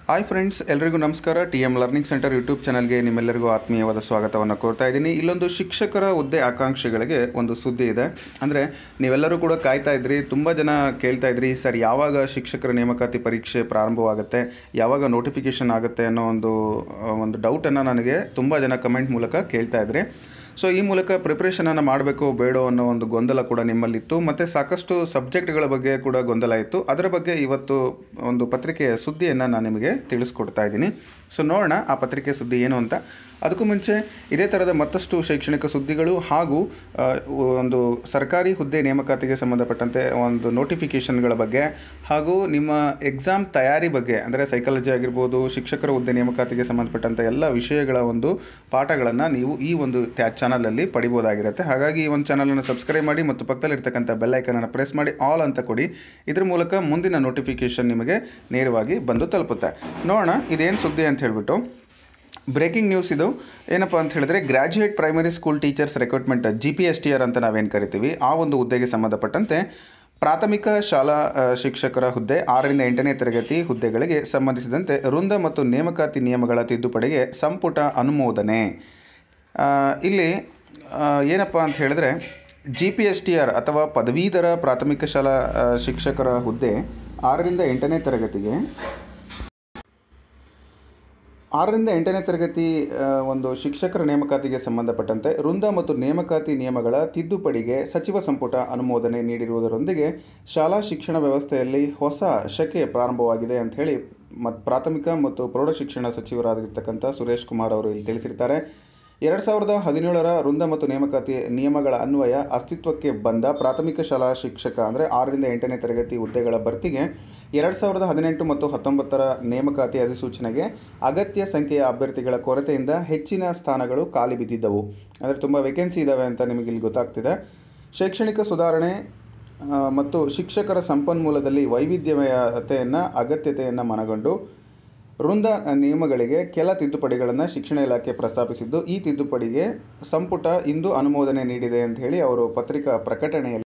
hi friends ಎಲ್ರಿಗೂ ನಮಸ್ಕಾರ T M learning centre YouTube ಚಾನಲ್ಗೆ ನಿಮ್ಮೆಲ್ಲರಿಗೂ ಆತ್ಮೀಯವಾದ ಸ್ವಾಗತವನ್ನು ಕೋರ್ತಾ ಇದ್ದೀನಿ ಇಲ್ಲೊಂದು ಶಿಕ್ಷಕರ ಹುದ್ದೆ ಆಕಾಂಕ್ಷಿಗಳಿಗೆ ಒಂದು ಸುದ್ದಿ ಇದೆ ಅಂದರೆ ನೀವೆಲ್ಲರೂ ಕೂಡ ಕಾಯ್ತಾ ಇದ್ರಿ ತುಂಬ ಜನ ಕೇಳ್ತಾ ಇದ್ರಿ ಸರ್ ಯಾವಾಗ ಶಿಕ್ಷಕರ ನೇಮಕಾತಿ ಪರೀಕ್ಷೆ ಪ್ರಾರಂಭವಾಗುತ್ತೆ ಯಾವಾಗ ನೋಟಿಫಿಕೇಷನ್ ಆಗುತ್ತೆ ಅನ್ನೋ ಒಂದು ಆ, ಒಂದು ಡೌಟನ್ನು ನನಗೆ ತುಂಬ ಜನ ಕಮೆಂಟ್ ಮೂಲಕ ಕೇಳ್ತಾ ಇದ್ರಿ ಸೊ ಈ ಮೂಲಕ ಪ್ರಿಪ್ರೇಷನನ್ನು ಮಾಡಬೇಕು ಬೇಡೋ ಅನ್ನೋ ಒಂದು ಗೊಂದಲ ಕೂಡ ನಿಮ್ಮಲ್ಲಿತ್ತು ಮತ್ತು ಸಾಕಷ್ಟು ಸಬ್ಜೆಕ್ಟ್ಗಳ ಬಗ್ಗೆ ಕೂಡ ಗೊಂದಲ ಇತ್ತು ಅದರ ಬಗ್ಗೆ ಇವತ್ತು ಒಂದು ಪತ್ರಿಕೆಯ ಸುದ್ದಿಯನ್ನು ನಾನು ನಿಮಗೆ ತಿಳಿಸ್ಕೊಡ್ತಾ ಇದ್ದೀನಿ ಸೊ ನೋಡೋಣ ಆ ಪತ್ರಿಕೆ ಸುದ್ದಿ ಏನು ಅಂತ ಅದಕ್ಕೂ ಮುಂಚೆ ಇದೇ ಥರದ ಮತ್ತಷ್ಟು ಶೈಕ್ಷಣಿಕ ಸುದ್ದಿಗಳು ಹಾಗೂ ಆ, ಒಂದು ಸರ್ಕಾರಿ ಹುದ್ದೆ ನೇಮಕಾತಿಗೆ ಸಂಬಂಧಪಟ್ಟಂತೆ ಒಂದು ನೋಟಿಫಿಕೇಷನ್ಗಳ ಬಗ್ಗೆ ಹಾಗೂ ನಿಮ್ಮ ಎಕ್ಸಾಮ್ ತಯಾರಿ ಬಗ್ಗೆ ಅಂದರೆ ಸೈಕಾಲಜಿ ಆಗಿರ್ಬೋದು ಶಿಕ್ಷಕರ ಹುದ್ದೆ ನೇಮಕಾತಿಗೆ ಸಂಬಂಧಪಟ್ಟಂಥ ಎಲ್ಲ ವಿಷಯಗಳ ಒಂದು ಪಾಠಗಳನ್ನು ನೀವು ಈ ಒಂದು ಟ್ಯಾ ಚಾನಲಲ್ಲಿ ಪಡಿಬೋದಾಗಿರುತ್ತೆ ಹಾಗಾಗಿ ಈ ಒಂದು ಚಾನಲನ್ನು ಸಬ್ಸ್ಕ್ರೈಬ್ ಮಾಡಿ ಮತ್ತು ಪಕ್ಕದಲ್ಲಿರ್ತಕ್ಕಂಥ ಬೆಲ್ಲೈಕನನ್ನು ಪ್ರೆಸ್ ಮಾಡಿ ಆಲ್ ಅಂತ ಕೊಡಿ ಇದ್ರ ಮೂಲಕ ಮುಂದಿನ ನೋಟಿಫಿಕೇಷನ್ ನಿಮಗೆ ನೇರವಾಗಿ ಬಂದು ತಲುಪುತ್ತೆ ನೋಡೋಣ ಇದೇನು ಸುದ್ದಿ ಅಂತ ಹೇಳಿಬಿಟ್ಟು ಬ್ರೇಕಿಂಗ್ ನ್ಯೂಸ್ ಇದು ಏನಪ್ಪ ಅಂತ ಹೇಳಿದ್ರೆ graduate primary school teachers recruitment G P S T R ಅಂತ ನಾವೇನು ಕರಿತೀವಿ ಆ ಒಂದು ಹುದ್ದೆಗೆ ಸಂಬಂಧಪಟ್ಟಂತೆ ಪ್ರಾಥಮಿಕ ಶಾಲಾ ಆ, ಶಿಕ್ಷಕರ ಹುದ್ದೆ ಆರರಿಂದ ಎಂಟನೇ ತರಗತಿ ಹುದ್ದೆಗಳಿಗೆ ಸಂಬಂಧಿಸಿದಂತೆ ವೃಂದ ಮತ್ತು ನೇಮಕಾತಿ ನಿಯಮಗಳ ತಿದ್ದುಪಡಿಗೆ ಸಂಪುಟ ಅನುಮೋದನೆ ಆ, ಇಲ್ಲಿ ಆ, ಏನಪ್ಪ ಅಂತ ಹೇಳಿದ್ರೆ G P S T R ಅಥವಾ ಪದವೀಧರ ಪ್ರಾಥಮಿಕ ಶಾಲಾ ಆ, ಶಿಕ್ಷಕರ ಹುದ್ದೆ ಆರರಿಂದ ಎಂಟನೇ ತರಗತಿಗೆ ಆರರಿಂದ ಎಂಟನೇ ತರಗತಿ ಆ, ಒಂದು ಶಿಕ್ಷಕರ ನೇಮಕಾತಿಗೆ ಸಂಬಂಧಪಟ್ಟಂತೆ ವೃಂದ ಮತ್ತು ನೇಮಕಾತಿ ನಿಯಮಗಳ ತಿದ್ದುಪಡಿಗೆ ಸಚಿವ ಸಂಪುಟ ಅನುಮೋದನೆ ನೀಡಿರುವುದರೊಂದಿಗೆ ಶಾಲಾ ಶಿಕ್ಷಣ ವ್ಯವಸ್ಥೆಯಲ್ಲಿ ಹೊಸ ಶಕೆ ಪ್ರಾರಂಭವಾಗಿದೆ ಅಂತ ಹೇಳಿ ಮತ್ತು ಪ್ರಾಥಮಿಕ ಮತ್ತು ಪ್ರೌಢಶಿಕ್ಷಣ ಸಚಿವರಾಗಿರ್ತಕ್ಕಂಥ ಸುರೇಶ್ ಕುಮಾರ್ ಅವರು ಇಲ್ಲಿ ತಿಳಿಸಿರ್ತಾರೆ ಎರಡು ಸಾವಿರದ ಹದಿನೇಳರ ವೃಂದ ಮತ್ತು ನೇಮಕಾತಿ ನಿಯಮಗಳ ಅನ್ವಯ ಅಸ್ತಿತ್ವಕ್ಕೆ ಬಂದ ಪ್ರಾಥಮಿಕ ಶಾಲಾ ಶಿಕ್ಷಕ ಅಂದರೆ ಆರರಿಂದ ಎಂಟನೇ ತರಗತಿ ಹುದ್ದೆಗಳ ಭರ್ತಿಗೆ ಎರಡು ಸಾವಿರದ ಹದಿನೆಂಟು ಮತ್ತು ಹತ್ತೊಂಬತ್ತರ ನೇಮಕಾತಿ ಅಧಿಸೂಚನೆಗೆ ಅಗತ್ಯ ಸಂಖ್ಯೆಯ ಅಭ್ಯರ್ಥಿಗಳ ಕೊರತೆಯಿಂದ ಹೆಚ್ಚಿನ ಸ್ಥಾನಗಳು ಖಾಲಿ ಬಿದ್ದಿದ್ದವು ಅಂದರೆ ತುಂಬ ವೇಕೆನ್ಸಿ ಇದ್ದಾವೆ ಅಂತ ನಿಮಗೆ ಇಲ್ಲಿ ಗೊತ್ತಾಗ್ತಿದೆ ಶೈಕ್ಷಣಿಕ ಸುಧಾರಣೆ ಆ, ಮತ್ತು ಶಿಕ್ಷಕರ ಸಂಪನ್ಮೂಲದಲ್ಲಿ ವೈವಿಧ್ಯಮಯತೆಯನ್ನು ಅಗತ್ಯತೆಯನ್ನು ಮನಗಂಡು ವೃಂದ ನಿಯಮಗಳಿಗೆ ಕೆಲ ತಿದ್ದುಪಡಿಗಳನ್ನು ಶಿಕ್ಷಣ ಇಲಾಖೆ ಪ್ರಸ್ತಾಪಿಸಿದ್ದು ಈ ತಿದ್ದುಪಡಿಗೆ ಸಂಪುಟ ಇಂದು ಅನುಮೋದನೆ ನೀಡಿದೆ ಅಂತ ಹೇಳಿ ಅವರು ಪತ್ರಿಕಾ ಪ್ರಕಟಣೆಯಲ್ಲಿ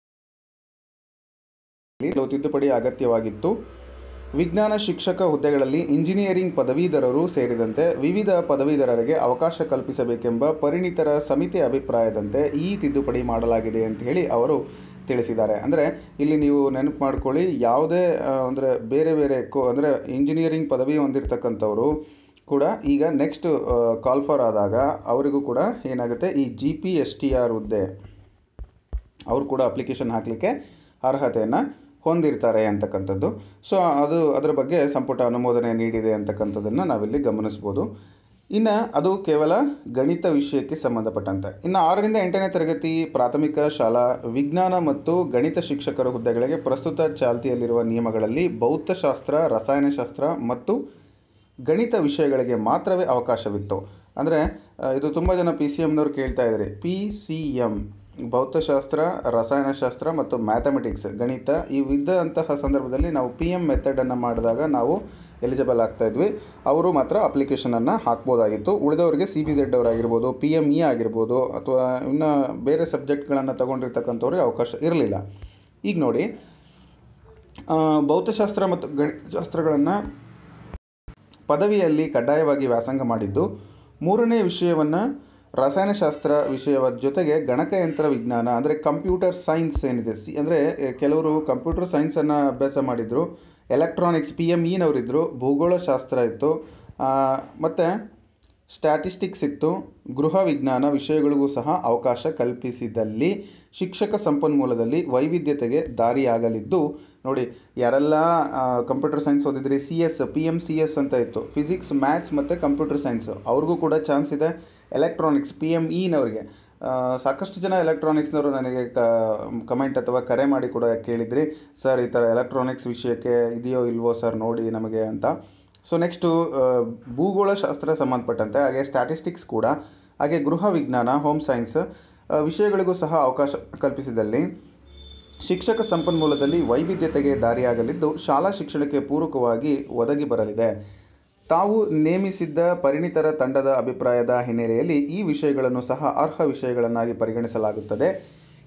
ಕೆಲವು ತಿದ್ದುಪಡಿ ಅಗತ್ಯವಾಗಿತ್ತು ವಿಜ್ಞಾನ ಶಿಕ್ಷಕ ಹುದ್ದೆಗಳಲ್ಲಿ ಇಂಜಿನಿಯರಿಂಗ್ ಪದವೀಧರರು ಸೇರಿದಂತೆ ವಿವಿಧ ಪದವೀಧರರಿಗೆ ಅವಕಾಶ ಕಲ್ಪಿಸಬೇಕೆಂಬ ಪರಿಣಿತರ ಸಮಿತಿ ಅಭಿಪ್ರಾಯದಂತೆ ಈ ತಿದ್ದುಪಡಿ ಮಾಡಲಾಗಿದೆ ಅಂತ ಹೇಳಿ ಅವರು ತಿಳಿಸಿದ್ದಾರೆ ಅಂದರೆ ಇಲ್ಲಿ ನೀವು ನೆನಪು ಮಾಡ್ಕೊಳ್ಳಿ ಯಾವುದೇ ಅಂದರೆ ಬೇರೆ ಬೇರೆ ಕೋ ಅಂದರೆ ಇಂಜಿನಿಯರಿಂಗ್ ಪದವಿ ಹೊಂದಿರತಕ್ಕಂಥವರು ಕೂಡ ಈಗ ನೆಕ್ಸ್ಟ್ ಕಾಲ್ ಫಾರ್ ಆದಾಗ ಅವರಿಗೂ ಕೂಡ ಏನಾಗುತ್ತೆ ಈ G P S T R ಹುದ್ದೆ ಅವರು ಕೂಡ ಅಪ್ಲಿಕೇಶನ್ ಹಾಕಲಿಕ್ಕೆ ಅರ್ಹತೆಯನ್ನು ಹೊಂದಿರ್ತಾರೆ ಅಂತಕ್ಕಂಥದ್ದು ಸೊ ಅದು ಅದರ ಬಗ್ಗೆ ಸಂಪುಟ ಅನುಮೋದನೆ ನೀಡಿದೆ ಅಂತಕ್ಕಂಥದ್ದನ್ನು ನಾವಿಲ್ಲಿ ಗಮನಿಸ್ಬೋದು ಇನ್ನು ಅದು ಕೇವಲ ಗಣಿತ ವಿಷಯಕ್ಕೆ ಸಂಬಂಧಪಟ್ಟಂತೆ ಇನ್ನು ಆರರಿಂದ ಎಂಟನೇ ತರಗತಿ ಪ್ರಾಥಮಿಕ ಶಾಲಾ ವಿಜ್ಞಾನ ಮತ್ತು ಗಣಿತ ಶಿಕ್ಷಕರ ಹುದ್ದೆಗಳಿಗೆ ಪ್ರಸ್ತುತ ಚಾಲ್ತಿಯಲ್ಲಿರುವ ನಿಯಮಗಳಲ್ಲಿ ಭೌತಶಾಸ್ತ್ರ ರಸಾಯನಶಾಸ್ತ್ರ ಮತ್ತು ಗಣಿತ ವಿಷಯಗಳಿಗೆ ಮಾತ್ರವೇ ಅವಕಾಶವಿತ್ತು ಅಂದರೆ ಇದು ತುಂಬ ಜನ ಪಿ ಸಿ ಎಮ್ನವ್ರು ಕೇಳ್ತಾ ಇದ್ದಾರೆ ಪಿ ಸಿ ಎಮ್ ಭೌತಶಾಸ್ತ್ರ ರಸಾಯನಶಾಸ್ತ್ರ ಮತ್ತು ಮ್ಯಾಥಮೆಟಿಕ್ಸ್ ಗಣಿತ ಇವಿದ್ದಂತಹ ಸಂದರ್ಭದಲ್ಲಿ ನಾವು ಪಿ ಎಮ್ ಮೆಥಡನ್ನು ಮಾಡಿದಾಗ ನಾವು ಎಲಿಜಿಬಲ್ ಆಗ್ತಾ ಇದ್ವಿ ಅವರು ಮಾತ್ರ ಅಪ್ಲಿಕೇಶನನ್ನು ಹಾಕ್ಬೋದಾಗಿತ್ತು ಉಳಿದವರಿಗೆ ಸಿ ಬಿ ಝೆಡ್ ಅವರಾಗಿರ್ಬೋದು ಪಿ ಎಮ್ ಇ ಆಗಿರ್ಬೋದು ಅಥವಾ ಇನ್ನು ಬೇರೆ ಸಬ್ಜೆಕ್ಟ್ಗಳನ್ನು ತಗೊಂಡಿರ್ತಕ್ಕಂಥವ್ರಿಗೆ ಅವಕಾಶ ಇರಲಿಲ್ಲ ಈಗ ನೋಡಿ ಆ, ಭೌತಶಾಸ್ತ್ರ ಮತ್ತು ಗಣಿತಶಾಸ್ತ್ರಗಳನ್ನು ಪದವಿಯಲ್ಲಿ ಕಡ್ಡಾಯವಾಗಿ ವ್ಯಾಸಂಗ ಮಾಡಿದ್ದು ಮೂರನೇ ವಿಷಯವನ್ನು ರಸಾಯನಶಾಸ್ತ್ರ ವಿಷಯದ ಜೊತೆಗೆ ಗಣಕಯಂತ್ರ ವಿಜ್ಞಾನ ಅಂದರೆ ಕಂಪ್ಯೂಟರ್ ಸೈನ್ಸ್ ಏನಿದೆ ಸಿ ಅಂದರೆ ಕೆಲವರು ಕಂಪ್ಯೂಟರ್ ಸೈನ್ಸನ್ನು ಅಭ್ಯಾಸ ಮಾಡಿದರು ಎಲೆಕ್ಟ್ರಾನಿಕ್ಸ್ ಪಿ ಎಮ್ ಇನವರಿದ್ದರು ಭೂಗೋಳಶಾಸ್ತ್ರ ಇತ್ತು ಮತ್ತು ಸ್ಟ್ಯಾಟಿಸ್ಟಿಕ್ಸ್ ಇತ್ತು ಗೃಹ ವಿಜ್ಞಾನ ವಿಷಯಗಳಿಗೂ ಸಹ ಅವಕಾಶ ಕಲ್ಪಿಸಿದಲ್ಲಿ ಶಿಕ್ಷಕ ಸಂಪನ್ಮೂಲದಲ್ಲಿ ವೈವಿಧ್ಯತೆಗೆ ದಾರಿಯಾಗಲಿದ್ದು ನೋಡಿ ಯಾರೆಲ್ಲ ಕಂಪ್ಯೂಟರ್ ಸೈನ್ಸ್ ಓದಿದ್ರಿ C S P M C S ಅಂತ ಇತ್ತು ಫಿಸಿಕ್ಸ್ ಮ್ಯಾಥ್ಸ್ ಮತ್ತು ಕಂಪ್ಯೂಟರ್ ಸೈನ್ಸ್ ಅವ್ರಿಗೂ ಕೂಡ ಚಾನ್ಸ್ ಇದೆ ಎಲೆಕ್ಟ್ರಾನಿಕ್ಸ್ ಪಿ ಎಮ್ ಇನವ್ರಿಗೆ ಸಾಕಷ್ಟು ಜನ ಎಲೆಕ್ಟ್ರಾನಿಕ್ಸ್ನವರು ನನಗೆ ಕ ಕಮೆಂಟ್ ಅಥವಾ ಕರೆ ಮಾಡಿ ಕೂಡ ಕೇಳಿದ್ರಿ ಸರ್ ಈ ಥರ ಎಲೆಕ್ಟ್ರಾನಿಕ್ಸ್ ವಿಷಯಕ್ಕೆ ಇದೆಯೋ ಇಲ್ವೋ ಸರ್ ನೋಡಿ ನಮಗೆ ಅಂತ ಸೊ ನೆಕ್ಸ್ಟು ಭೂಗೋಳಶಾಸ್ತ್ರ ಸಂಬಂಧಪಟ್ಟಂತೆ ಹಾಗೆ ಸ್ಟ್ಯಾಟಿಸ್ಟಿಕ್ಸ್ ಕೂಡ ಹಾಗೆ ಗೃಹ ವಿಜ್ಞಾನ ಹೋಮ್ ಸೈನ್ಸ್ ಆ, ವಿಷಯಗಳಿಗೂ ಸಹ ಅವಕಾಶ ಕಲ್ಪಿಸಿದಲ್ಲಿ ಶಿಕ್ಷಕ ಸಂಪನ್ಮೂಲದಲ್ಲಿ ವೈವಿಧ್ಯತೆಗೆ ದಾರಿಯಾಗಲಿದ್ದು ಶಾಲಾ ಶಿಕ್ಷಣಕ್ಕೆ ಪೂರಕವಾಗಿ ಒದಗಿ ಬರಲಿದೆ ತಾವು ನೇಮಿಸಿದ್ದ ಪರಿಣಿತರ ತಂಡದ ಅಭಿಪ್ರಾಯದ ಹಿನ್ನೆಲೆಯಲ್ಲಿ ಈ ವಿಷಯಗಳನ್ನು ಸಹ ಅರ್ಹ ವಿಷಯಗಳನ್ನಾಗಿ ಪರಿಗಣಿಸಲಾಗುತ್ತದೆ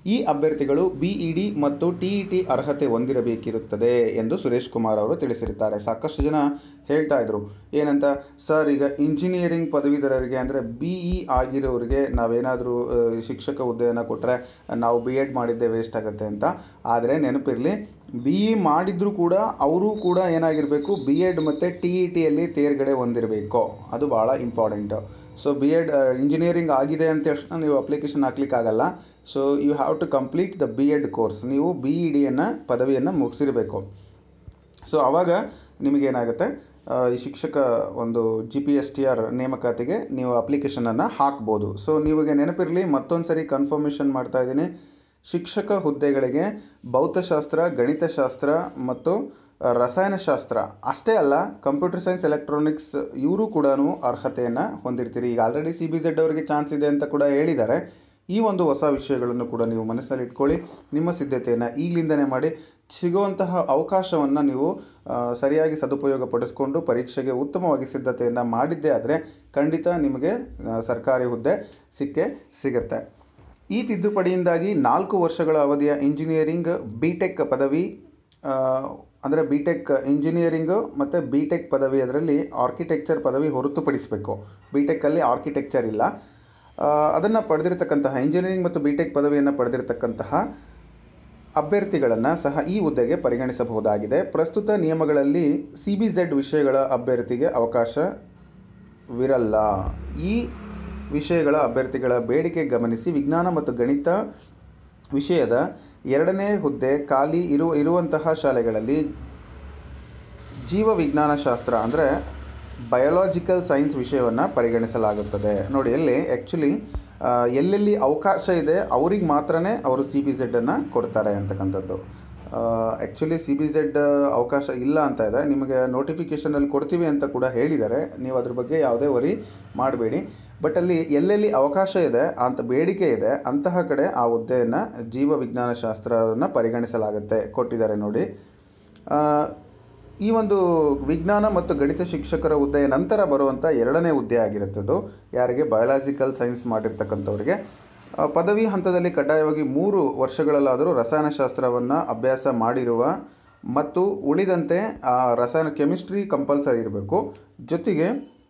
ಈ ಅಭ್ಯರ್ಥಿಗಳು ಬಿಇಡಿ ಮತ್ತು ಟಿಇಟಿ ಅರ್ಹತೆ ಹೊಂದಿರಬೇಕಿರುತ್ತದೆ ಎಂದು ಸುರೇಶ್ ಕುಮಾರ್ ಅವರು ತಿಳಿಸಿರುತ್ತಾರೆ ಸಾಕಷ್ಟು ಜನ ಹೇಳ್ತಾ ಇದ್ರು ಏನಂತ ಸರ್ ಈಗ ಇಂಜಿನಿಯರಿಂಗ್ ಪದವೀಧರರಿಗೆ ಅಂದರೆ ಬಿ ಇ ಆಗಿರೋರಿಗೆ ನಾವೇನಾದರೂ ಶಿಕ್ಷಕ ಹುದ್ದೆಯನ್ನು ಕೊಟ್ಟರೆ ನಾವು ಬಿ ಎಡ್ ಮಾಡಿದ್ದೆ ವೇಸ್ಟ್ ಆಗುತ್ತೆ ಅಂತ ಆದರೆ ನೆನಪಿರಲಿ ಬಿ ಇ ಮಾಡಿದರೂ ಕೂಡ ಅವರು ಕೂಡ ಏನಾಗಿರಬೇಕು ಬಿ ಎಡ್ ಮತ್ತು ಟಿ ಇ ಟಿಯಲ್ಲಿ ತೇರ್ಗಡೆ ಹೊಂದಿರಬೇಕು ಅದು ಭಾಳ important so B Ed engineering ಆಗಿದೆ ಅಂತ ತಕ್ಷಣ ನೀವು ಅಪ್ಲಿಕೇಶನ್ ಹಾಕ್ಲಿಕ್ಕಾಗಲ್ಲ so you have to complete the B Ed course ನೀವು ಬಿ ಇ ಡಿಯನ್ನು ಪದವಿಯನ್ನು ಮುಗಿಸಿರಬೇಕು ಸೊ ಆವಾಗ ನಿಮಗೇನಾಗುತ್ತೆ ಆ, ಈ ಶಿಕ್ಷಕ ಒಂದು G P S T R ನೇಮಕಾತಿಗೆ ನೀವು ಅಪ್ಲಿಕೇಶನನ್ನು ಹಾಕ್ಬೋದು ಸೊ ನೀವಿಗೆ ನೆನಪಿರಲಿ ಮತ್ತೊಂದು ಸರಿ ಕನ್ಫರ್ಮೇಷನ್ ಮಾಡ್ತಾ ಇದ್ದೀನಿ ಶಿಕ್ಷಕ ಹುದ್ದೆಗಳಿಗೆ ಭೌತಶಾಸ್ತ್ರ ಗಣಿತಶಾಸ್ತ್ರ ಮತ್ತು ಆ, ರಸಾಯನಶಾಸ್ತ್ರ ಅಷ್ಟೇ ಅಲ್ಲ ಕಂಪ್ಯೂಟರ್ ಸೈನ್ಸ್ ಎಲೆಕ್ಟ್ರಾನಿಕ್ಸ್ ಇವರು ಕೂಡ ಅರ್ಹತೆಯನ್ನು ಹೊಂದಿರ್ತೀರಿ ಈಗ ಆಲ್ರೆಡಿ ಸಿ ಬಿ ಝೆಡ್ ಅವರಿಗೆ ಚಾನ್ಸ್ ಇದೆ ಅಂತ ಕೂಡ ಹೇಳಿದ್ದಾರೆ ಈ ಒಂದು ಹೊಸ ವಿಷಯಗಳನ್ನು ಕೂಡ ನೀವು ಮನಸ್ಸಲ್ಲಿ ಇಟ್ಕೊಳ್ಳಿ ನಿಮ್ಮ ಸಿದ್ಧತೆಯನ್ನು ಈಗಲಿಂದನೇ ಮಾಡಿ ಸಿಗುವಂತಹ ಅವಕಾಶವನ್ನು ನೀವು ಆ, ಸರಿಯಾಗಿ ಸದುಪಯೋಗ ಪಡಿಸ್ಕೊಂಡು ಪರೀಕ್ಷೆಗೆ ಉತ್ತಮವಾಗಿ ಸಿದ್ಧತೆಯನ್ನು ಮಾಡಿದ್ದೇ ಆದರೆ ಖಂಡಿತ ನಿಮಗೆ ಆ, ಸರ್ಕಾರಿ ಹುದ್ದೆ ಸಿಕ್ಕೇ ಸಿಗುತ್ತೆ ಈ ತಿದ್ದುಪಡಿಯಿಂದಾಗಿ ನಾಲ್ಕು ವರ್ಷಗಳ ಅವಧಿಯ ಇಂಜಿನಿಯರಿಂಗ್ ಬಿ ಟೆಕ್ ಪದವಿ ಅಂದರೆ ಬಿ ಟೆಕ್ ಇಂಜಿನಿಯರಿಂಗು ಮತ್ತು ಬಿ ಟೆಕ್ ಪದವಿ ಅದರಲ್ಲಿ ಆರ್ಕಿಟೆಕ್ಚರ್ ಪದವಿ ಹೊರತುಪಡಿಸಬೇಕು ಬಿ ಟೆಕ್ಕಲ್ಲಿ ಆರ್ಕಿಟೆಕ್ಚರ್ ಇಲ್ಲ ಅದನ್ನು ಪಡೆದಿರತಕ್ಕಂತಹ ಇಂಜಿನಿಯರಿಂಗ್ ಮತ್ತು ಬಿ ಟೆಕ್ ಪದವಿಯನ್ನು ಪಡೆದಿರತಕ್ಕಂತಹ ಅಭ್ಯರ್ಥಿಗಳನ್ನು ಸಹ ಈ ಹುದ್ದೆಗೆ ಪರಿಗಣಿಸಬಹುದಾಗಿದೆ ಪ್ರಸ್ತುತ ನಿಯಮಗಳಲ್ಲಿ ಸಿ ಬಿ ಝೆಡ್ ವಿಷಯಗಳ ಅಭ್ಯರ್ಥಿಗೆ ಅವಕಾಶವಿರಲ್ಲ ಈ ವಿಷಯಗಳ ಅಭ್ಯರ್ಥಿಗಳ ಬೇಡಿಕೆ ಗಮನಿಸಿ ವಿಜ್ಞಾನ ಮತ್ತು ಗಣಿತ ವಿಷಯದ ಎರಡನೇ ಹುದ್ದೆ ಖಾಲಿ ಇರು ಇರುವಂತಹ ಶಾಲೆಗಳಲ್ಲಿ ಜೀವ ವಿಜ್ಞಾನ ಶಾಸ್ತ್ರ ಅಂದರೆ ಬಯೋಲಾಜಿಕಲ್ ಸೈನ್ಸ್ ವಿಷಯವನ್ನು ಪರಿಗಣಿಸಲಾಗುತ್ತದೆ ನೋಡಿ ಎಲ್ಲಿ ಆ್ಯಕ್ಚುಲಿ ಎಲ್ಲೆಲ್ಲಿ ಅವಕಾಶ ಇದೆ ಅವ್ರಿಗೆ ಮಾತ್ರನೇ ಅವರು ಸಿ ಬಿ ಝೆಡ್ಡನ್ನು ಕೊಡ್ತಾರೆ ಅಂತಕ್ಕಂಥದ್ದು ಆ್ಯಕ್ಚುಲಿ ಸಿ ಬಿ ಝೆಡ್ ಅವಕಾಶ ಇಲ್ಲ ಅಂತ ಇದೆ ನಿಮಗೆ ನೋಟಿಫಿಕೇಷನಲ್ಲಿ ಕೊಡ್ತೀವಿ ಅಂತ ಕೂಡ ಹೇಳಿದ್ದಾರೆ ನೀವು ಅದ್ರ ಬಗ್ಗೆ ಯಾವುದೇ ವರಿ ಮಾಡಬೇಡಿ ಬಟ್ ಅಲ್ಲಿ ಎಲ್ಲೆಲ್ಲಿ ಅವಕಾಶ ಇದೆ ಅಂತ ಬೇಡಿಕೆ ಇದೆ ಅಂತಹ ಕಡೆ ಆ ಹುದ್ದೆಯನ್ನು ಜೀವ ವಿಜ್ಞಾನ ಶಾಸ್ತ್ರವನ್ನು ಪರಿಗಣಿಸಲಾಗುತ್ತೆ ಕೊಟ್ಟಿದ್ದಾರೆ ನೋಡಿ ಆ, ಈ ಒಂದು ವಿಜ್ಞಾನ ಮತ್ತು ಗಣಿತ ಶಿಕ್ಷಕರ ಹುದ್ದೆಯ ನಂತರ ಬರುವಂಥ ಎರಡನೇ ಹುದ್ದೆ ಆಗಿರುತ್ತದು ಯಾರಿಗೆ ಬಯೋಲಾಜಿಕಲ್ ಸೈನ್ಸ್ ಮಾಡಿರ್ತಕ್ಕಂಥವ್ರಿಗೆ ಆ, ಪದವಿ ಹಂತದಲ್ಲಿ ಕಡ್ಡಾಯವಾಗಿ ಮೂರು ವರ್ಷಗಳಲ್ಲಾದರೂ ರಸಾಯನಶಾಸ್ತ್ರವನ್ನು ಅಭ್ಯಾಸ ಮಾಡಿರುವ ಮತ್ತು ಉಳಿದಂತೆ ಆ ರಸಾಯನ ಕೆಮಿಸ್ಟ್ರಿ ಕಂಪಲ್ಸರಿ ಇರಬೇಕು ಜೊತೆಗೆ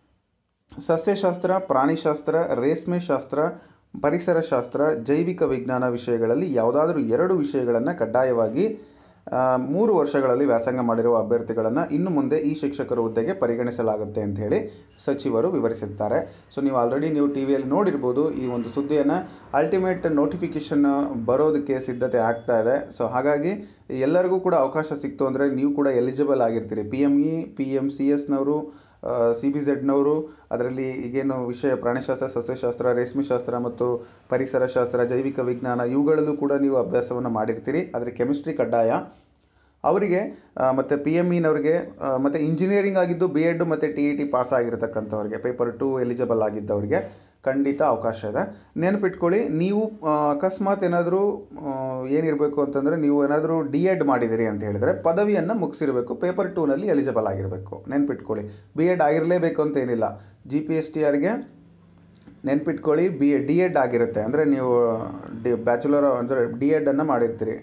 ಸಸ್ಯಶಾಸ್ತ್ರ ಪ್ರಾಣಿಶಾಸ್ತ್ರ ರೇಷ್ಮೆ ಶಾಸ್ತ್ರ ಪರಿಸರ ಶಾಸ್ತ್ರ ಜೈವಿಕ ವಿಜ್ಞಾನ ವಿಷಯಗಳಲ್ಲಿ ಯಾವುದಾದ್ರೂ ಎರಡು ವಿಷಯಗಳನ್ನು ಕಡ್ಡಾಯವಾಗಿ ಆ, ಮೂರು ವರ್ಷಗಳಲ್ಲಿ ವ್ಯಾಸಂಗ ಮಾಡಿರುವ ಅಭ್ಯರ್ಥಿಗಳನ್ನು ಇನ್ನು ಮುಂದೆ ಈ ಶಿಕ್ಷಕರ ಹುದ್ದೆಗೆ ಪರಿಗಣಿಸಲಾಗುತ್ತೆ ಅಂತ ಹೇಳಿ ಸಚಿವರು ವಿವರಿಸಿರ್ತಾರೆ ಸೊ ನೀವು ಆಲ್ರೆಡಿ ನೀವು ಟಿ ವಿಯಲ್ಲಿ ನೋಡಿರ್ಬೋದು ಈ ಒಂದು ಸುದ್ದಿಯನ್ನು ಅಲ್ಟಿಮೇಟ್ ನೋಟಿಫಿಕೇಷನ್ ಬರೋದಕ್ಕೆ ಸಿದ್ಧತೆ ಆಗ್ತಾ ಇದೆ ಸೊ ಹಾಗಾಗಿ ಎಲ್ಲರಿಗೂ ಕೂಡ ಅವಕಾಶ ಸಿಕ್ತು ಅಂದರೆ ನೀವು ಕೂಡ ಎಲಿಜಿಬಲ್ ಆಗಿರ್ತೀರಿ P M E P M C ಎಸ್ನವರು ಸಿ ಬಿ ಝೆಡ್ನವರು ಅದರಲ್ಲಿ ಈಗೇನು ವಿಷಯ ಪ್ರಾಣಿಶಾಸ್ತ್ರ ಸಸ್ಯಶಾಸ್ತ್ರ ರೇಷ್ಮೆಶಾಸ್ತ್ರ ಮತ್ತು ಪರಿಸರ ಶಾಸ್ತ್ರ ಜೈವಿಕ ವಿಜ್ಞಾನ ಇವುಗಳಲ್ಲೂ ಕೂಡ ನೀವು ಅಭ್ಯಾಸವನ್ನು ಮಾಡಿರ್ತೀರಿ ಆದರೆ ಕೆಮಿಸ್ಟ್ರಿ ಕಡ್ಡಾಯ ಅವರಿಗೆ ಮತ್ತು ಪಿ ಎಮ್ ಇನವ್ರಿಗೆ ಮತ್ತು ಇಂಜಿನಿಯರಿಂಗ್ ಆಗಿದ್ದು ಬಿ ಎಡ್ ಮತ್ತು ಟಿ ಇ ಟಿ ಪಾಸ್ ಆಗಿರತಕ್ಕಂಥವ್ರಿಗೆ ಪೇಪರ್ ಟು ಎಲಿಜಿಬಲ್ ಆಗಿದ್ದವರಿಗೆ ಖಂಡಿತ ಅವಕಾಶ ಇದೆ ನೆನಪಿಟ್ಕೊಳ್ಳಿ ನೀವು ಆ, ಅಕಸ್ಮಾತ್ ಏನಾದರೂ ಏನಿರಬೇಕು ಅಂತಂದರೆ ನೀವು ಏನಾದರೂ ಡಿ ಎಡ್ ಮಾಡಿದಿರಿ ಅಂತ ಹೇಳಿದರೆ ಪದವಿಯನ್ನು ಮುಗಿಸಿರಬೇಕು ಪೇಪರ್ ಟೂನಲ್ಲಿ ಎಲಿಜಿಬಲ್ ಆಗಿರಬೇಕು ನೆನ್ಪಿಟ್ಕೊಳ್ಳಿ ಬಿ ಎಡ್ ಆಗಿರಲೇಬೇಕು ಅಂತ ಏನಿಲ್ಲ ಜಿ ಪಿ ಎಸ್ ಟಿ ಆರ್ಗೆ ನೆನ್ಪಿಟ್ಕೊಳ್ಳಿ ಬಿ ಡಿ ಎಡ್ ಆಗಿರುತ್ತೆ ಅಂದರೆ ನೀವು ಡಿ ಬ್ಯಾಚುಲರ್ ಅಂದರೆ ಡಿ ಎಡನ್ನು ಮಾಡಿರ್ತೀರಿ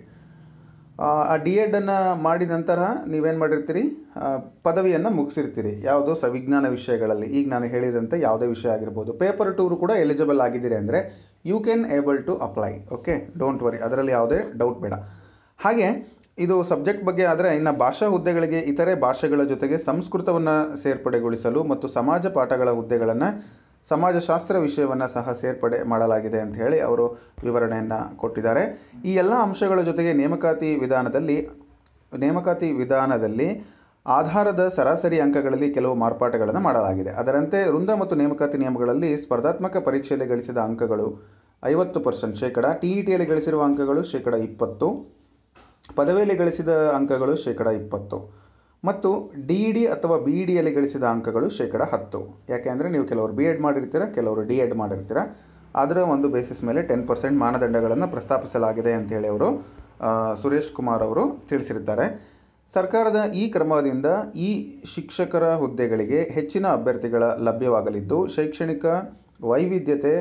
ಆ, ಆ ಡಿ ಎಡನ್ನು ಮಾಡಿದ ನಂತರ ನೀವೇನು ಮಾಡಿರ್ತೀರಿ ಪದವಿಯನ್ನು ಮುಗಿಸಿರ್ತೀರಿ ಯಾವುದೋ ಸ ವಿಜ್ಞಾನ ವಿಷಯಗಳಲ್ಲಿ ಈಗ ನಾನು ಹೇಳಿದಂತೆ ಯಾವುದೇ ವಿಷಯ ಆಗಿರ್ಬೋದು ಪೇಪರ್ ಟೂರು ಕೂಡ ಎಲಿಜಿಬಲ್ ಆಗಿದ್ದೀರಿ ಅಂದರೆ you can able to apply okay don't worry ಅದರಲ್ಲಿ ಯಾವುದೇ ಡೌಟ್ ಬೇಡ ಹಾಗೆ ಇದು ಸಬ್ಜೆಕ್ಟ್ ಬಗ್ಗೆ ಆದರೆ ಇನ್ನು ಭಾಷಾ ಹುದ್ದೆಗಳಿಗೆ ಇತರೆ ಭಾಷೆಗಳ ಜೊತೆಗೆ ಸಂಸ್ಕೃತವನ್ನು ಸೇರ್ಪಡೆಗೊಳಿಸಲು ಮತ್ತು ಸಮಾಜ ಪಾಠಗಳ ಹುದ್ದೆಗಳನ್ನು ಸಮಾಜಶಾಸ್ತ್ರ ವಿಷಯವನ್ನು ಸಹ ಸೇರ್ಪಡೆ ಮಾಡಲಾಗಿದೆ ಅಂತ ಹೇಳಿ ಅವರು ವಿವರಣೆಯನ್ನು ಕೊಟ್ಟಿದ್ದಾರೆ ಈ ಎಲ್ಲ ಅಂಶಗಳ ಜೊತೆಗೆ ನೇಮಕಾತಿ ವಿಧಾನದಲ್ಲಿ ನೇಮಕಾತಿ ವಿಧಾನದಲ್ಲಿ ಆಧಾರದ ಸರಾಸರಿ ಅಂಕಗಳಲ್ಲಿ ಕೆಲವು ಮಾರ್ಪಾಟುಗಳನ್ನು ಮಾಡಲಾಗಿದೆ ಅದರಂತೆ ವೃಂದ ಮತ್ತು ನೇಮಕಾತಿ ನಿಯಮಗಳಲ್ಲಿ ಸ್ಪರ್ಧಾತ್ಮಕ ಪರೀಕ್ಷೆಯಲ್ಲಿ ಗಳಿಸಿದ ಅಂಕಗಳು ಐವತ್ತು ಪರ್ಸೆಂಟ್ ಶೇಕಡ ಟಿ ಇ ಟಿಯಲ್ಲಿ ಗಳಿಸಿರುವ ಅಂಕಗಳು ಶೇಕಡ ಇಪ್ಪತ್ತು ಪದವಿಯಲ್ಲಿ ಗಳಿಸಿದ ಅಂಕಗಳು ಶೇಕಡ ಇಪ್ಪತ್ತು ಮತ್ತು ಡಿ ಇ ಡಿ ಅಥವಾ ಬಿ ಇ ಡಿಯಲ್ಲಿ ಗಳಿಸಿದ ಅಂಕಗಳು ಶೇಕಡ ಹತ್ತು ಯಾಕೆಂದರೆ ನೀವು ಕೆಲವರು ಬಿ ಎಡ್ ಮಾಡಿರ್ತೀರ ಕೆಲವರು ಡಿ ಎಡ್ ಮಾಡಿರ್ತೀರ ಅದರ ಒಂದು ಬೇಸಿಸ್ ಮೇಲೆ ಟೆನ್ ಪರ್ಸೆಂಟ್ ಮಾನದಂಡಗಳನ್ನು ಪ್ರಸ್ತಾಪಿಸಲಾಗಿದೆ ಅಂತೇಳಿ ಅವರು ಆ, ಸುರೇಶ್ ಕುಮಾರ್ ಅವರು ತಿಳಿಸಿರ್ತಾರೆ ಸರ್ಕಾರದ ಈ ಕ್ರಮದಿಂದ ಈ ಶಿಕ್ಷಕರ ಹುದ್ದೆಗಳಿಗೆ ಹೆಚ್ಚಿನ ಅಭ್ಯರ್ಥಿಗಳ ಲಭ್ಯವಾಗಲಿದ್ದು ಶೈಕ್ಷಣಿಕ ವೈವಿಧ್ಯತೆ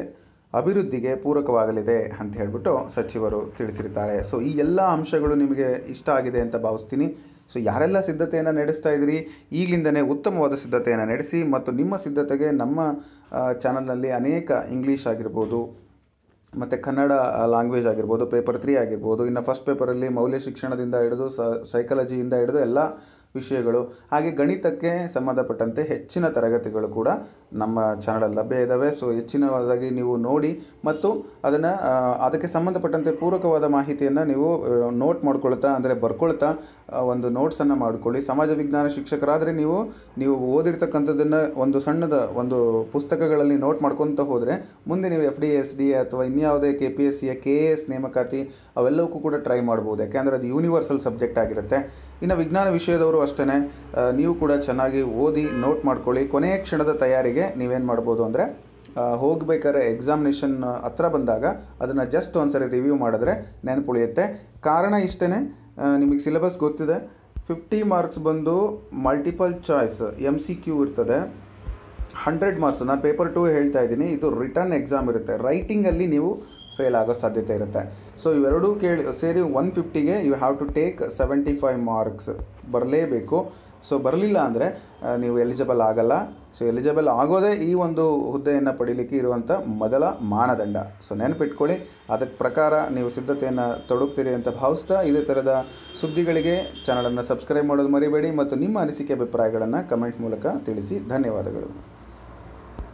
ಅಭಿವೃದ್ಧಿಗೆ ಪೂರಕವಾಗಲಿದೆ ಅಂತ ಹೇಳ್ಬಿಟ್ಟು ಸಚಿವರು ತಿಳಿಸಿರ್ತಾರೆ ಸೊ ಈ ಎಲ್ಲ ಅಂಶಗಳು ನಿಮಗೆ ಇಷ್ಟ ಆಗಿದೆ ಅಂತ ಭಾವಿಸ್ತೀನಿ ಸೊ ಯಾರೆಲ್ಲ ಸಿದ್ಧತೆಯನ್ನು ನಡೆಸ್ತಾ ಇದ್ದೀರಿ ಈಗಲಿಂದನೇ ಉತ್ತಮವಾದ ಸಿದ್ಧತೆಯನ್ನು ನಡೆಸಿ ಮತ್ತು ನಿಮ್ಮ ಸಿದ್ಧತೆಗೆ ನಮ್ಮ ಚಾನಲ್ನಲ್ಲಿ ಅನೇಕ ಇಂಗ್ಲೀಷ್ ಆಗಿರ್ಬೋದು ಮತ್ತು ಕನ್ನಡ ಲ್ಯಾಂಗ್ವೇಜ್ ಆಗಿರ್ಬೋದು ಪೇಪರ್ ತ್ರೀ ಆಗಿರ್ಬೋದು ಇನ್ನು ಫಸ್ಟ್ ಪೇಪರಲ್ಲಿ ಮೌಲ್ಯ ಶಿಕ್ಷಣದಿಂದ ಹಿಡಿದು ಸೈಕಾಲಜಿಯಿಂದ ಹಿಡಿದು ಎಲ್ಲ ವಿಷಯಗಳು ಹಾಗೆ ಗಣಿತಕ್ಕೆ ಸಂಬಂಧಪಟ್ಟಂತೆ ಹೆಚ್ಚಿನ ತರಗತಿಗಳು ಕೂಡ ನಮ್ಮ ಚಾನಲಲ್ಲಿ ಲಭ್ಯ ಇದ್ದಾವೆ ಸೊ ಹೆಚ್ಚಿನದಾಗಿ ನೀವು ನೋಡಿ ಮತ್ತು ಅದನ್ನು ಅದಕ್ಕೆ ಸಂಬಂಧಪಟ್ಟಂತೆ ಪೂರಕವಾದ ಮಾಹಿತಿಯನ್ನು ನೀವು ನೋಟ್ ಮಾಡ್ಕೊಳ್ತಾ ಅಂದರೆ ಬರ್ಕೊಳ್ತಾ ಆ, ಒಂದು ನೋಟ್ಸನ್ನು ಮಾಡ್ಕೊಳ್ಳಿ ಸಮಾಜ ವಿಜ್ಞಾನ ಶಿಕ್ಷಕರಾದರೆ ನೀವು ನೀವು ಓದಿರ್ತಕ್ಕಂಥದ್ದನ್ನು ಒಂದು ಸಣ್ಣದ ಒಂದು ಪುಸ್ತಕಗಳಲ್ಲಿ ನೋಟ್ ಮಾಡ್ಕೊತ ಹೋದರೆ ಮುಂದೆ ನೀವು ಎಫ್ ಡಿ ಎಸ್ ಡಿ ಅಥವಾ ಇನ್ಯಾವುದೇ ಕೆ ಪಿ ಎಸ್ ಸಿಯ ಕೆ ಎ ಎಸ್ ನೇಮಕಾತಿ ಅವೆಲ್ಲವಕ್ಕೂ ಕೂಡ ಟ್ರೈ ಮಾಡ್ಬೋದು ಯಾಕೆಂದರೆ ಅದು ಯೂನಿವರ್ಸಲ್ ಸಬ್ಜೆಕ್ಟ್ ಆಗಿರುತ್ತೆ ಇನ್ನು ವಿಜ್ಞಾನ ವಿಷಯದವರು ಅಷ್ಟೇ ನೀವು ಕೂಡ ಚೆನ್ನಾಗಿ ಓದಿ ನೋಟ್ ಮಾಡ್ಕೊಳ್ಳಿ ಕೊನೆಯ ಕ್ಷಣದ ತಯಾರಿಗೆ ನೀವೇನು ಮಾಡ್ಬೋದು ಅಂದರೆ ಹೋಗ್ಬೇಕಾದ್ರೆ ಎಕ್ಸಾಮಿನೇಷನ್ ಹತ್ರ ಬಂದಾಗ ಅದನ್ನು ಜಸ್ಟ್ ಒಂದ್ಸರಿ ರಿವ್ಯೂ ಮಾಡಿದ್ರೆ ನೆನಪುಳಿಯುತ್ತೆ ಕಾರಣ ಇಷ್ಟೇ ನಿಮಗೆ ಸಿಲೆಬಸ್ ಗೊತ್ತಿದೆ ಫಿಫ್ಟಿ ಮಾರ್ಕ್ಸ್ ಬಂದು multiple choice M C Q ಇರ್ತದೆ ಹಂಡ್ರೆಡ್ ಮಾರ್ಕ್ಸ್ ನಾನು ಪೇಪರ್ ಟು ಹೇಳ್ತಾ ಇದ್ದೀನಿ ಇದು ರಿಟರ್ನ್ ಎಕ್ಸಾಮ್ ಇರುತ್ತೆ ರೈಟಿಂಗಲ್ಲಿ ನೀವು ಫೇಲ್ ಆಗೋ ಸಾಧ್ಯತೆ ಇರುತ್ತೆ ಸೊ ಇವೆರಡೂ ಕೇಳಿ ಸೇರಿ ಒನ್ ಫಿಫ್ಟಿಗೆ you have to take seventy five marks ಬರಲೇಬೇಕು ಸೊ ಬರಲಿಲ್ಲ ಅಂದರೆ ನೀವು ಎಲಿಜಿಬಲ್ ಆಗಲ್ಲ ಸೊ ಎಲಿಜಿಬಲ್ ಆಗೋದೇ ಈ ಒಂದು ಹುದ್ದೆಯನ್ನು ಪಡೀಲಿಕ್ಕೆ ಇರುವಂಥ ಮೊದಲ ಮಾನದಂಡ ಸೊ ನೆನಪಿಟ್ಕೊಳ್ಳಿ ಅದಕ್ಕೆ ಪ್ರಕಾರ ನೀವು ಸಿದ್ಧತೆಯನ್ನು ತೊಡಗ್ತೀರಿ ಅಂತ ಭಾವಿಸ್ತಾ ಇದೇ ಥರದ ಸುದ್ದಿಗಳಿಗೆ ಚಾನಲನ್ನು ಸಬ್ಸ್ಕ್ರೈಬ್ ಮಾಡೋದು ಮರಿಬೇಡಿ ಮತ್ತು ನಿಮ್ಮ ಅನಿಸಿಕೆ ಅಭಿಪ್ರಾಯಗಳನ್ನು ಕಮೆಂಟ್ ಮೂಲಕ ತಿಳಿಸಿ ಧನ್ಯವಾದಗಳು